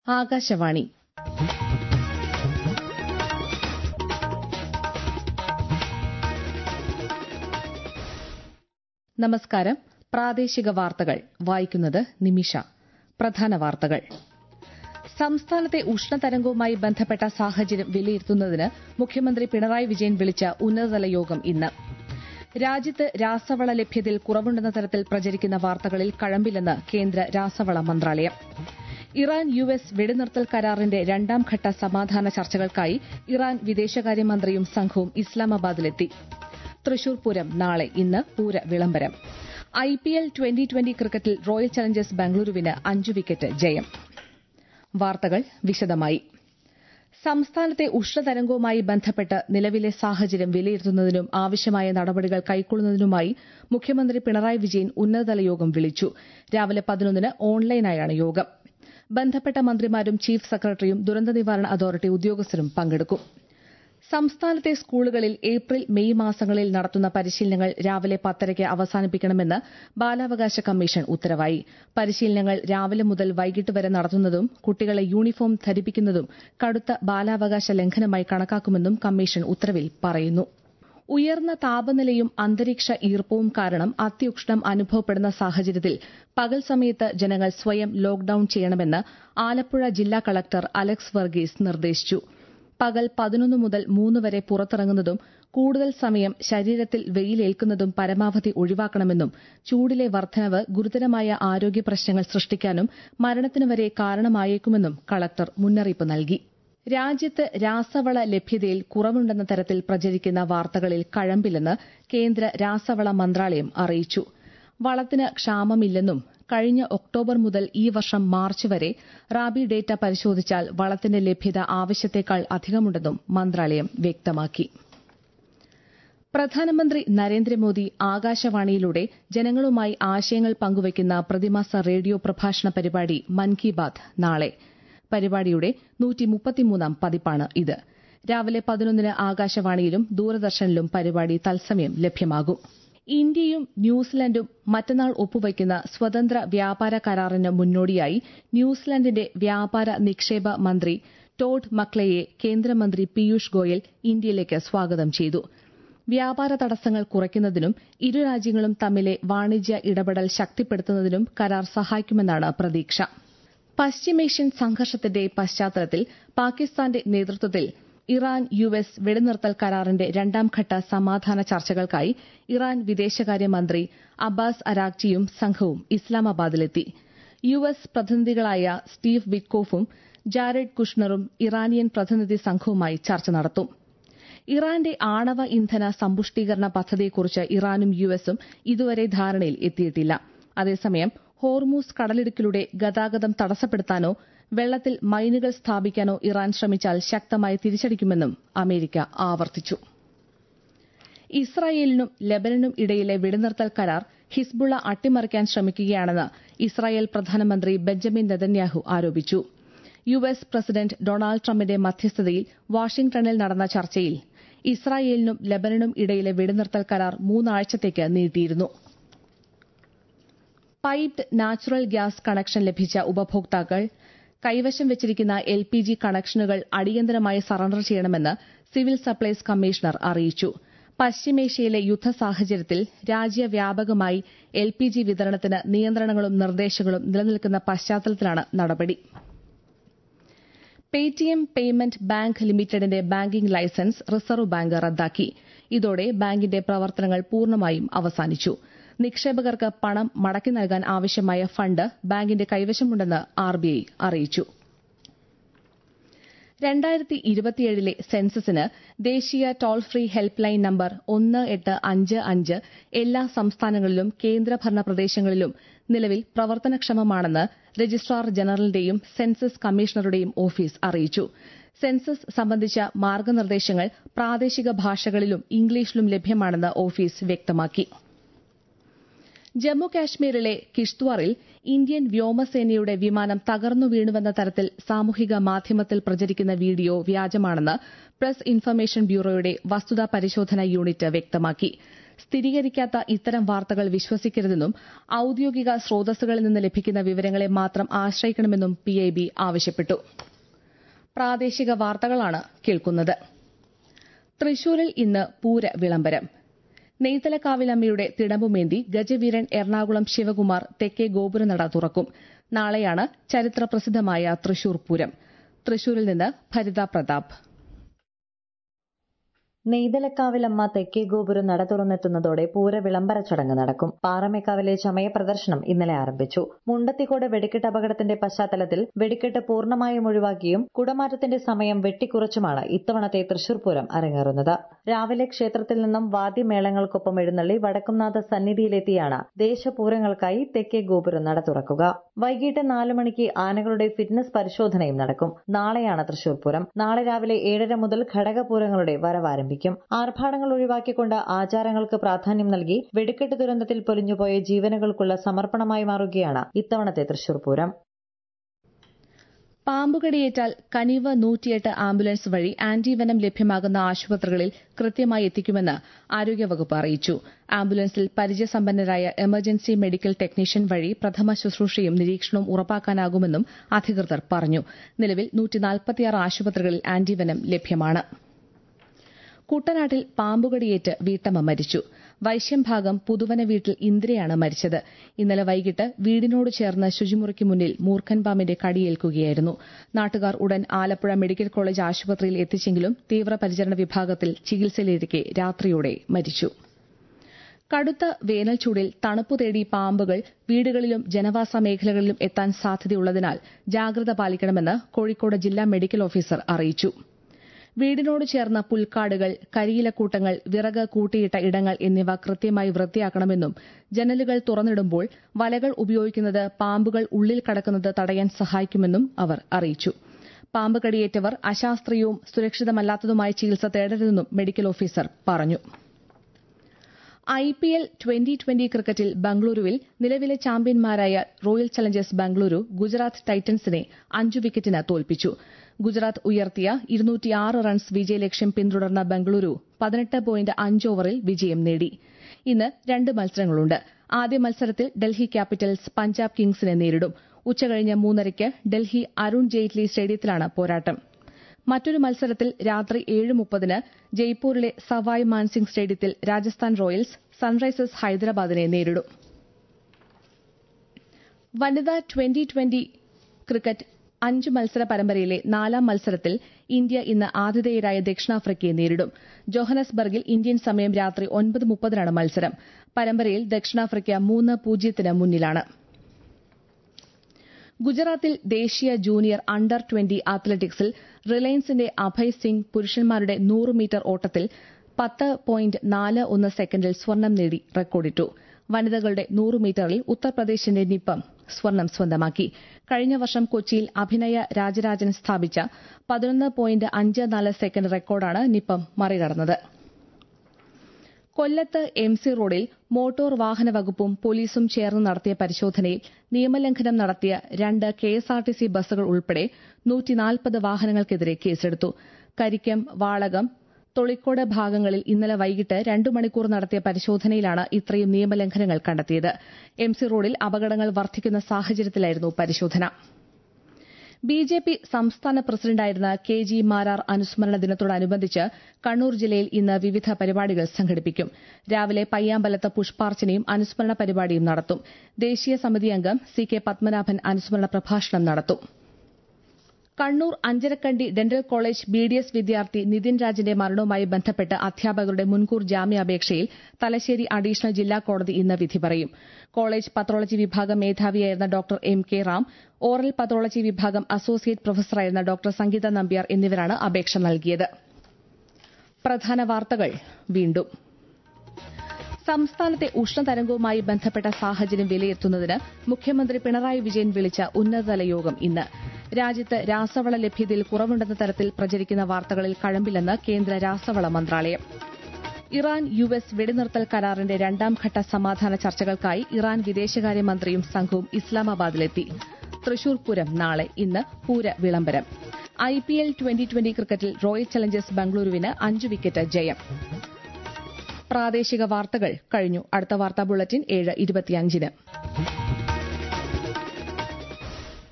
ആകാശവാണി നമസ്കാരം പ്രാദേശിക വാർത്തകൾ വായിക്കുന്നത് നിമിഷ പ്രധാന വാർത്തകൾ സംസ്ഥാനത്തെ ഉഷ്ണതരംഗവുമായി ബന്ധപ്പെട്ട സാഹചര്യം വിലയിരുത്തുന്നതിന് മുഖ്യമന്ത്രി പിണറായി വിജയൻ വിളിച്ച ഉന്നതതല യോഗം ഇന്ന് രാജ്യത്ത് രാസവള ലഭ്യതയിൽ കുറവുണ്ടെന്ന തരത്തിൽ പ്രചരിക്കുന്ന വാർത്തകളിൽ കഴമ്പില്ലെന്ന് കേന്ദ്ര രാസവള മന്ത്രാലയം ഇറാൻ യു എസ് വെടിനിർത്തൽ കരാറിന്റെ രണ്ടാംഘട്ട സമാധാന ചർച്ചകൾക്കായി ഇറാൻ വിദേശകാര്യമന്ത്രിയും സംഘവും ഇസ്ലാമാബാദിലെത്തി തൃശൂർ പൂരം നാളെ ഇന്ന് പൂര വിളംബരം ഐപിഎൽ ട്വന്റി ട്വന്റി ക്രിക്കറ്റിൽ റോയൽ ചലഞ്ചേഴ്സ് ബംഗളൂരുവിന് അഞ്ച് വിക്കറ്റ് ജയം വാർത്തകൾ വിശദമായി സംസ്ഥാനത്തെ ഉഷ്ണതരംഗവുമായി ബന്ധപ്പെട്ട് നിലവിലെ സാഹചര്യം വിലയിരുത്തുന്നതിനും ആവശ്യമായ നടപടികൾ കൈക്കൊള്ളുന്നതിനുമായി മുഖ്യമന്ത്രി പിണറായി വിജയൻ ഉന്നതതല യോഗം വിളിച്ചു രാവിലെ പതിനൊന്നിന് ഓൺലൈനായാണ് യോഗം ബന്ധപ്പെട്ട മന്ത്രിമാരും ചീഫ് സെക്രട്ടറിയും ദുരന്ത നിവാരണ അതോറിറ്റി ഉദ്യോഗസ്ഥരും പങ്കെടുക്കും സംസ്ഥാനത്തെ സ്കൂളുകളിൽ ഏപ്രിൽ മെയ് മാസങ്ങളിൽ നടത്തുന്ന പരിശീലനങ്ങൾ രാവിലെ പത്തരയ്ക്ക് അവസാനിപ്പിക്കണമെന്ന് ബാലാവകാശ കമ്മീഷൻ ഉത്തരവായി പരിശീലനങ്ങൾ രാവിലെ മുതൽ വൈകിട്ട് വരെ നടത്തുന്നതും കുട്ടികളെ യൂണിഫോം ധരിപ്പിക്കുന്നതും കടുത്ത ബാലാവകാശ ലംഘനമായി കണക്കാക്കുമെന്നും കമ്മീഷൻ ഉത്തരവിൽ പറയുന്നു ഉയർന്ന താപനിലയും അന്തരീക്ഷ ഈർപ്പവും കാരണം അത്യുഷ്ണം അനുഭവപ്പെടുന്ന സാഹചര്യത്തിൽ പകൽ സമയത്ത് ജനങ്ങൾ സ്വയം ലോക്ഡൌൺ ചെയ്യണമെന്ന് ആലപ്പുഴ ജില്ലാ കളക്ടർ അലക്സ് വർഗീസ് നിർദ്ദേശിച്ചു പകൽ പതിനൊന്ന് മുതൽ മൂന്ന് വരെ പുറത്തിറങ്ങുന്നതും കൂടുതൽ സമയം ശരീരത്തിൽ വെയിലേൽക്കുന്നതും പരമാവധി ഒഴിവാക്കണമെന്നും ചൂടിലെ വർധനവ് ഗുരുതരമായ ആരോഗ്യ പ്രശ്നങ്ങൾ സൃഷ്ടിക്കാനും മരണത്തിനു വരെ കാരണമായേക്കുമെന്നും കളക്ടർ മുന്നറിയിപ്പ് നൽകി രാജ്യത്ത് രാസവള ലഭ്യതയിൽ കുറവുണ്ടെന്ന തരത്തിൽ പ്രചരിക്കുന്ന വാർത്തകളിൽ കഴമ്പില്ലെന്ന് കേന്ദ്ര രാസവള മന്ത്രാലയം അറിയിച്ചു വളത്തിന് ക്ഷാമമില്ലെന്നും കഴിഞ്ഞ ഒക്ടോബർ മുതൽ ഈ വർഷം മാർച്ച് വരെ റാബി ഡേറ്റ പരിശോധിച്ചാൽ വളത്തിന്റെ ലഭ്യത ആവശ്യത്തേക്കാൾ അധികമുണ്ടെന്നും മന്ത്രാലയം വ്യക്തമാക്കി പ്രധാനമന്ത്രി നരേന്ദ്രമോദി ആകാശവാണിയിലൂടെ ജനങ്ങളുമായി ആശയങ്ങൾ പങ്കുവയ്ക്കുന്ന പ്രതിമാസ റേഡിയോ പ്രഭാഷണ പരിപാടി മൻ കി ബാത് നാളെ പരിപാടിയുടെ നൂറ്റിമുപ്പത്തിമൂന്നാം പതിപ്പാണ് ഇത് രാവിലെ പതിനൊന്നിന് ആകാശവാണിയിലും ദൂരദർശനിലും പരിപാടി തത്സമയം ലഭ്യമാകും ഇന്ത്യയും ന്യൂസിലൻഡും മറ്റന്നാൾ ഒപ്പുവയ്ക്കുന്ന സ്വതന്ത്ര വ്യാപാര കരാറിന് മുന്നോടിയായി ന്യൂസിലൻഡിന്റെ വ്യാപാര നിക്ഷേപ മന്ത്രി ടോഡ് മക്ലെയെ കേന്ദ്രമന്ത്രി പീയൂഷ് ഗോയൽ ഇന്ത്യയിലേക്ക് സ്വാഗതം ചെയ്തു വ്യാപാര തടസ്സങ്ങൾ കുറയ്ക്കുന്നതിനും ഇരു രാജ്യങ്ങളും തമ്മിലെ വാണിജ്യ ഇടപെടൽ ശക്തിപ്പെടുത്തുന്നതിനും കരാർ സഹായിക്കുമെന്നാണ് പ്രതീക്ഷ പശ്ചിമേഷ്യൻ സംഘർഷത്തിന്റെ പശ്ചാത്തലത്തിൽ പാകിസ്ഥാന്റെ നേതൃത്വത്തിൽ ഇറാൻ യു എസ് വെടിനിർത്തൽ കരാറിന്റെ രണ്ടാംഘട്ട സമാധാന ചർച്ചകൾക്കായി ഇറാൻ വിദേശകാര്യമന്ത്രി അബ്ബാസ് അരാക്ചിയും സംഘവും ഇസ്ലാമാബാദിലെത്തി യു എസ് പ്രതിനിധികളായ സ്റ്റീവ് വിറ്റ്കോഫും ജാരഡ് കുഷ്ണറും ഇറാനിയൻ പ്രതിനിധി സംഘവുമായി ചർച്ച നടത്തും ഇറാന്റെ ആണവ ഇന്ധന സമ്പുഷ്ടീകരണ പദ്ധതിയെക്കുറിച്ച് ഇറാനും യു എസും ഇതുവരെ ധാരണയിൽ എത്തിയിട്ടില്ല അതേസമയം ഹോർമൂസ് കടലിടുക്കിലൂടെ ഗതാഗതം തടസ്സപ്പെടുത്താനോ വെള്ളത്തിൽ മൈനുകൾ സ്ഥാപിക്കാനോ ഇറാൻ ശ്രമിച്ചാൽ ശക്തമായി തിരിച്ചടിക്കുമെന്നും അമേരിക്ക ആവർത്തിച്ചു ഇസ്രായേലിനും ലബനനും ഇടയിലെ വെടിനിർത്തൽ കരാർ ഹിസ്ബുള്ള അട്ടിമറിക്കാൻ ശ്രമിക്കുകയാണെന്ന് ഇസ്രായേൽ പ്രധാനമന്ത്രി ബെഞ്ചമിൻ നെതന്യാഹു ആരോപിച്ചു യു എസ് പ്രസിഡന്റ് ഡൊണാൾഡ് ട്രംപിന്റെ മധ്യസ്ഥതയിൽ വാഷിംഗ്ടണിൽ നടന്ന ചർച്ചയിൽ ഇസ്രായേലിനും ലബനനും ഇടയിലെ വെടിനിർത്തൽ കരാർ മൂന്നാഴ്ചത്തേക്ക് നീട്ടിയിരുന്നു പൈപ്ഡ് നാച്ചുറൽ ഗ്യാസ് കണക്ഷൻ ലഭിച്ച ഉപഭോക്താക്കൾ കൈവശം വെച്ചിരിക്കുന്ന എൽ പി ജി കണക്ഷനുകൾ അടിയന്തരമായി സറണ്ടർ ചെയ്യണമെന്ന് സിവിൽ സപ്ലൈസ് കമ്മീഷണർ അറിയിച്ചു പശ്ചിമേഷ്യയിലെ യുദ്ധ സാഹചര്യത്തിൽ രാജ്യവ്യാപകമായി എൽ പി ജി വിതരണത്തിന് നിയന്ത്രണങ്ങളും നിർദ്ദേശങ്ങളും നിലനിൽക്കുന്ന പശ്ചാത്തലത്തിലാണ് നടപടി പേടിഎം പേയ്മെന്റ് ബാങ്ക് ലിമിറ്റഡിന്റെ ബാങ്കിംഗ് ലൈസൻസ് റിസർവ് ബാങ്ക് റദ്ദാക്കി ഇതോടെ ബാങ്കിന്റെ പ്രവർത്തനങ്ങൾ പൂർണ്ണമായും അവസാനിച്ചു നിക്ഷേപകർക്ക് പണം മടക്കി നൽകാൻ ആവശ്യമായ ഫണ്ട് ബാങ്കിന്റെ കൈവശമുണ്ടെന്ന് ആർബിഐ അറിയിച്ചു രണ്ടായിരത്തി ഇരുപത്തിയേഴിലെ സെൻസസിന് ദേശീയ toll free helpline number ഒന്ന് എട്ട് അഞ്ച് അഞ്ച് എല്ലാ സംസ്ഥാനങ്ങളിലും കേന്ദ്രഭരണ പ്രദേശങ്ങളിലും നിലവിൽ പ്രവർത്തനക്ഷമമാണെന്ന് രജിസ്ട്രാർ ജനറലിന്റെയും സെൻസസ് കമ്മീഷണറുടെയും ഓഫീസ് അറിയിച്ചു സെൻസസ് സംബന്ധിച്ച മാർഗനിർദ്ദേശങ്ങൾ പ്രാദേശിക ഭാഷകളിലും ഇംഗ്ലീഷിലും ലഭ്യമാണെന്ന് ഓഫീസ് വ്യക്തമാക്കി ജമ്മു കാശ്മീരിലെ കിഷ്ത്വാറിൽ ഇന്ത്യൻ വ്യോമസേനയുടെ വിമാനം തകർന്നു വീണുവെന്ന തരത്തിൽ സാമൂഹിക മാധ്യമത്തിൽ പ്രചരിക്കുന്ന വീഡിയോ വ്യാജമാണെന്ന് പ്രസ് ഇൻഫർമേഷൻ ബ്യൂറോയുടെ വസ്തുതാ പരിശോധന യൂണിറ്റ് വ്യക്തമാക്കി സ്ഥിരീകരിക്കാത്ത ഇത്തരം വാർത്തകൾ വിശ്വസിക്കരുതെന്നും ഔദ്യോഗിക സ്രോതസ്സുകളിൽ നിന്ന് ലഭിക്കുന്ന വിവരങ്ങളെ മാത്രം ആശ്രയിക്കണമെന്നും പിഐബി ആവശ്യപ്പെട്ടു പ്രാദേശിക വാർത്തകളാണ് കേൾക്കുന്നത് തൃശൂരിൽ ഇന്ന് പൂര വിളംബരം നെയ്തലക്കാവിലമ്മയുടെ തിടമ്പുമേന്തി ഗജവീരൻ എറണാകുളം ശിവകുമാർ തെക്കേ ഗോപുരനട തുറക്കും നാളെയാണ് ചരിത്രപ്രസിദ്ധമായ തൃശൂർ പൂരം തൃശൂരിൽ നിന്ന് ഭരിത പ്രതാപ് നെയ്തലക്കാവിലമ്മ തെക്കേ ഗോപുരം നട തുറന്നെത്തുന്നതോടെ പൂര വിളംബര ചടങ്ങ് നടക്കും പാറമേക്കാവിലെ ചമയ പ്രദർശനം ഇന്നലെ ആരംഭിച്ചു മുണ്ടത്തിക്കോട് വെടിക്കെട്ട് അപകടത്തിന്റെ പശ്ചാത്തലത്തിൽ വെടിക്കെട്ട് പൂർണ്ണമായും ഒഴിവാക്കിയും കുടമാറ്റത്തിന്റെ സമയം വെട്ടിക്കുറച്ചുമാണ് ഇത്തവണത്തെ തൃശൂർ പൂരം അരങ്ങേറുന്നത് രാവിലെ ക്ഷേത്രത്തിൽ നിന്നും വാദ്യമേളങ്ങൾക്കൊപ്പം എഴുന്നള്ളി വടക്കുംനാഥ സന്നിധിയിലെത്തിയാണ് ദേശപൂരങ്ങൾക്കായി തെക്കേ ഗോപുരം നട തുറക്കുക വൈകിട്ട് നാലു മണിക്ക് ആനകളുടെ ഫിറ്റ്നസ് പരിശോധനയും നടക്കും നാളെയാണ് തൃശൂർ പൂരം നാളെ രാവിലെ ഏഴര മുതൽ ഘടകപൂരങ്ങളുടെ വരവ് ആരംഭിക്കും ആർഭാടങ്ങൾ ഒഴിവാക്കിക്കൊണ്ട് ആചാരങ്ങൾക്ക് പ്രാധാന്യം നൽകി വെടിക്കെട്ട് ദുരന്തത്തിൽ പൊലിഞ്ഞുപോയ ജീവനുകൾക്കുള്ള സമർപ്പണമായി മാറുകയാണ് ഇത്തവണത്തെ തൃശൂർ പൂരം പാമ്പുകടിയേറ്റാൽ കനിവ് നൂറ്റിയെട്ട് ആംബുലൻസ് വഴി ആന്റിവെനം ലഭ്യമാകുന്ന ആശുപത്രികളിൽ കൃത്യമായി എത്തിക്കുമെന്ന് ആരോഗ്യവകുപ്പ് അറിയിച്ചു ആംബുലൻസിൽ പരിചയസമ്പന്നരായ എമർജൻസി മെഡിക്കൽ ടെക്നീഷ്യൻ വഴി പ്രഥമ ശുശ്രൂഷയും നിരീക്ഷണവും ഉറപ്പാക്കാനാകുമെന്നും അധികൃതർ പറഞ്ഞു നിലവിൽ ആശുപത്രികളിൽ ആന്റിവെനം ലഭ്യമാണ് കുട്ടനാട്ടിൽ പാമ്പുകടിയേറ്റ് വീട്ടമ്മ മരിച്ചു വൈശ്യംഭാഗം പുതുവന വീട്ടിൽ ഇന്ദ്രയാണ് മരിച്ചത് ഇന്നലെ വൈകിട്ട് വീടിനോട് ചേർന്ന് ശുചിമുറിക്ക് മുന്നിൽ മൂർഖൻ പാമ്പിന്റെ കടിയേൽക്കുകയായിരുന്നു നാട്ടുകാർ ഉടൻ ആലപ്പുഴ മെഡിക്കൽ കോളേജ് ആശുപത്രിയിൽ എത്തിച്ചെങ്കിലും തീവ്രപരിചരണ വിഭാഗത്തിൽ ചികിത്സയിലിരിക്കെ രാത്രിയോടെ മരിച്ചു കടുത്ത വേനൽ ചൂടിൽ തണുപ്പു തേടി പാമ്പുകൾ വീടുകളിലും ജനവാസ മേഖലകളിലും എത്താൻ സാധ്യതയുള്ളതിനാൽ ജാഗ്രത പാലിക്കണമെന്ന് കോഴിക്കോട് ജില്ലാ മെഡിക്കൽ ഓഫീസർ അറിയിച്ചു വീടിനോട് ചേർന്ന പുൽക്കാടുകൾ കരിയിലക്കൂട്ടങ്ങൾ വിറക് കൂട്ടിയിട്ട ഇടങ്ങൾ എന്നിവ കൃത്യമായി വൃത്തിയാക്കണമെന്നും ജനലുകൾ തുറന്നിടുമ്പോൾ വലകൾ ഉപയോഗിക്കുന്നത് പാമ്പുകൾ ഉള്ളിൽ കടക്കുന്നത് തടയാൻ സഹായിക്കുമെന്നും അവർ അറിയിച്ചു പാമ്പ് കടിയേറ്റവർ അശാസ്ത്രീയവും സുരക്ഷിതമല്ലാത്തതുമായ ചികിത്സ തേടരുതെന്നും മെഡിക്കൽ ഓഫീസർ പറഞ്ഞു I P L twenty twenty ക്രിക്കറ്റിൽ ബംഗളൂരുവിൽ നിലവിലെ ചാമ്പ്യന്മാരായ റോയൽ ചലഞ്ചേഴ്സ് ബംഗളൂരു ഗുജറാത്ത് ടൈറ്റൻസിനെ അഞ്ചു വിക്കറ്റിന് തോൽപ്പിച്ചു ഗുജറാത്ത് ഉയർത്തിയ ഇരുന്നൂറ്റിയാറ് റൺസ് വിജയലക്ഷ്യം പിന്തുടർന്ന ബംഗളൂരു പതിനെട്ട് പോയിന്റ് അഞ്ച് ഓവറിൽ വിജയം നേടി ഇന്ന് രണ്ട് മത്സരങ്ങളുണ്ട് ആദ്യ മത്സരത്തിൽ ഡൽഹി ക്യാപിറ്റൽസ് പഞ്ചാബ് കിങ്സിനെ നേരിടും ഉച്ചകഴിഞ്ഞ് മൂന്നരയ്ക്ക് ഡൽഹി അരുൺ ജെയ്റ്റ്ലി സ്റ്റേഡിയത്തിലാണ് പോരാട്ടം മറ്റൊരു മത്സരത്തിൽ രാത്രി ഏഴ് മുപ്പതിന് ജയ്പൂരിലെ സവായ് മാൻസിംഗ് സ്റ്റേഡിയത്തിൽ രാജസ്ഥാൻ റോയൽസ് സൺറൈസേഴ്സ് ഹൈദരാബാദിനെ നേരിടും വനിതാ ട്വന്റി ട്വന്റി ക്രിക്കറ്റ് അഞ്ച് മത്സര പരമ്പരയിലെ നാലാം മത്സരത്തിൽ ഇന്ത്യ ഇന്ന് ആതിഥേയരായ ദക്ഷിണാഫ്രിക്കയെ നേരിടും ജോഹനസ്ബർഗിൽ ഇന്ത്യൻ സമയം രാത്രി ഒൻപത് മുപ്പതിനാണ് മത്സരം പരമ്പരയിൽ ദക്ഷിണാഫ്രിക്ക മൂന്ന് പൂജ്യത്തിന് മുന്നിലാണ് ഗുജറാത്തിൽ ദേശീയ ജൂനിയർ അണ്ടർ ട്വന്റി അത്ലറ്റിക്സിൽ റിലയൻസിന്റെ അഭയ് സിംഗ് പുരുഷന്മാരുടെ നൂറ് മീറ്റർ ഓട്ടത്തിൽ പത്ത് പോയിന്റ് നാല് ഒന്ന് സെക്കൻഡിൽ സ്വർണം നേടി റെക്കോർഡിട്ടു വനിതകളുടെ നൂറ് മീറ്ററിൽ ഉത്തർപ്രദേശിന്റെ നിപ്പം സ്വർണം സ്വന്തമാക്കി കഴിഞ്ഞ വർഷം കൊച്ചിയിൽ അഭിനയ രാജരാജൻ സ്ഥാപിച്ച പതിനൊന്ന് പോയിന്റ് അഞ്ച് നാല് സെക്കൻഡ് റെക്കോർഡാണ് നിപ്പം മറികടന്നത് കൊല്ലത്ത് എം സി റോഡിൽ മോട്ടോർ വാഹന വകുപ്പും പോലീസും ചേർന്ന് നടത്തിയ പരിശോധനയിൽ നിയമലംഘനം നടത്തിയ രണ്ട് കെഎസ്ആർടിസി ബസ്സുകൾ ഉൾപ്പെടെ നൂറ്റിനാൽപ്പത് വാഹനങ്ങൾക്കെതിരെ കേസെടുത്തു കരിക്കം വാളകം തൊളിക്കോട് ഭാഗങ്ങളിൽ ഇന്നലെ വൈകിട്ട് രണ്ടു മണിക്കൂർ നടത്തിയ പരിശോധനയിലാണ് ഇത്രയും നിയമലംഘനങ്ങൾ കണ്ടെത്തിയത് എം സി റോഡിൽ അപകടങ്ങൾ വർദ്ധിക്കുന്ന സാഹചര്യത്തിലായിരുന്നു പരിശോധന ബി ജെ പി സംസ്ഥാന പ്രസിഡന്റായിരുന്ന കെ ജി മാരാർ അനുസ്മരണ ദിനത്തോടനുബന്ധിച്ച് കണ്ണൂർ ജില്ലയിൽ ഇന്ന് വിവിധ പരിപാടികൾ സംഘടിപ്പിക്കും രാവിലെ പയ്യാമ്പലത്ത് പുഷ്പാർച്ചനയും അനുസ്മരണ പരിപാടിയും നടത്തും ദേശീയ സമിതി അംഗം സി കെ പത്മനാഭൻ അനുസ്മരണ പ്രഭാഷണം നടത്തും Kannur Anjarakandy dental college B D S വിദ്യാർത്ഥി നിതിൻ രാജിന്റെ മരണവുമായി ബന്ധപ്പെട്ട് അധ്യാപകരുടെ മുൻകൂർ ജാമ്യാപേക്ഷയിൽ തലശ്ശേരി അഡീഷണൽ ജില്ലാ കോടതി ഇന്ന് വിധി പറയും കോളേജ് പത്രോളജി വിഭാഗം മേധാവിയായിരുന്ന doctor M K Ram oral pathology വിഭാഗം അസോസിയേറ്റ് പ്രൊഫസറായിരുന്ന ഡോക്ടർ സംഗീത നമ്പ്യാർ എന്നിവരാണ് അപേക്ഷ നൽകിയത് പ്രധാന വാർത്തകൾ വീണ്ടും സംസ്ഥാനത്തെ ഉഷ്ണതരംഗവുമായി ബന്ധപ്പെട്ട സാഹചര്യം വിലയിരുത്തുന്നതിന് മുഖ്യമന്ത്രി പിണറായി വിജയൻ വിളിച്ച ഉന്നതതല യോഗം ഇന്ന് രാജ്യത്ത് രാസവള ലഭ്യതയിൽ കുറവുണ്ടെന്ന തരത്തിൽ പ്രചരിക്കുന്ന വാർത്തകളിൽ കഴമ്പില്ലെന്ന് കേന്ദ്ര രാസവള മന്ത്രാലയം ഇറാൻ യു എസ് വെടിനിർത്തൽ കരാറിന്റെ രണ്ടാംഘട്ട സമാധാന ചർച്ചകൾക്കായി ഇറാൻ വിദേശകാര്യമന്ത്രിയും സംഘവും ഇസ്ലാമാബാദിലെത്തി തൃശൂർ പൂരം നാളെ ഇന്ന് പൂര വിളംബരം I P L twenty twenty ക്രിക്കറ്റിൽ റോയൽ ചലഞ്ചേഴ്സ് ബംഗളൂരുവിന് അഞ്ച് വിക്കറ്റ് ജയം പ്രാദേശിക വാർത്തകൾ കഴിഞ്ഞു അടുത്ത വാർത്താ ബുള്ളറ്റിൻ ഏഴ് ഇരുപത്തിയഞ്ചിന്